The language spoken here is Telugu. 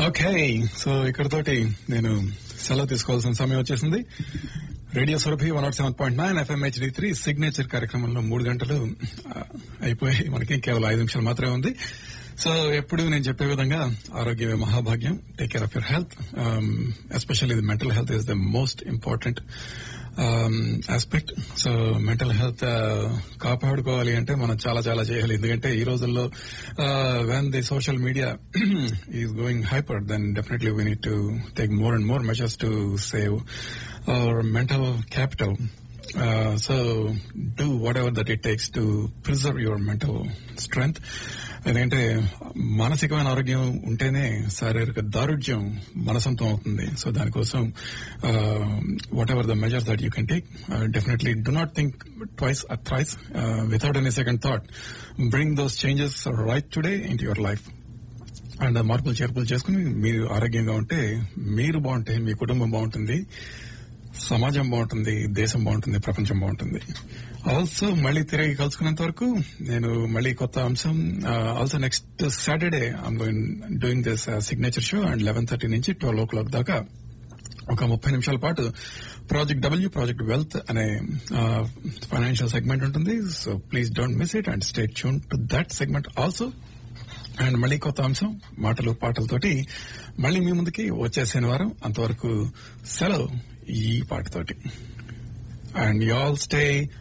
ఓకే సో ఇక్కడతోటి నేను సెలవు తీసుకోవాల్సిన సమయం వచ్చేసింది radio Surabhi one not seven point nine FM HD three signature కార్యక్రమంలో మూడు గంటలు ఆ, అయిపోయి మనకి కేవలం ఐదు నిమిషాలు మాత్రమే ఉంది సో ఎప్పుడు నేను చెప్పే విధంగా ఆరోగ్యమే మహాభాగ్యం take care of your health especially the mental health is the most important aspect so mental health కాపాడుకోవాలి అంటే మనం చాలా చాలా చేయాలి ఎందుకంటే ఈ రోజుల్లో when the social media is going hyper then definitely we need to take more and more measures to save our mental capital so do whatever that it takes to preserve your mental strength ఎందుకంటే మానసికమైన ఆరోగ్యం ఉంటేనే శారీరక దారుఢ్యం మనసంతం అవుతుంది సో దానికోసం whatever the measures that you can take definitely do not think twice thrice without any second thought bring those changes right today in your life and మార్పులు చేర్పులు చేసుకుని మీరు ఆరోగ్యంగా ఉంటే మీరు బాగుంటే మీ కుటుంబం బాగుంటుంది సమాజం బాగుంటుంది దేశం బాగుంటుంది ప్రపంచం బాగుంటుంది ఆల్సో మళ్ళీ తిరిగి కలుసుకునేంత వరకు నేను మళ్ళీ కొత్త అంశం also next Saturday I'm going doing this signature show and eleven thirty నుంచి ట్వెల్వ్ ఓ క్లాక్ దాకా ఒక ముప్పై నిమిషాల పాటు ప్రాజెక్ట్ డబ్ల్యూ ప్రాజెక్ట్ వెల్త్ అనే ఫైనాన్షియల్ సెగ్మెంట్ ఉంటుంది so please don't miss it and stay tune to that segment also and మళ్ళీ కొత్త అంశం మాటలు పాటలతోటి మళ్ళీ మీ ముందుకి వచ్చే శనివారం అంతవరకు సెలవు ఈ పాటతోటి అండ్ యూ ఆల్ స్టే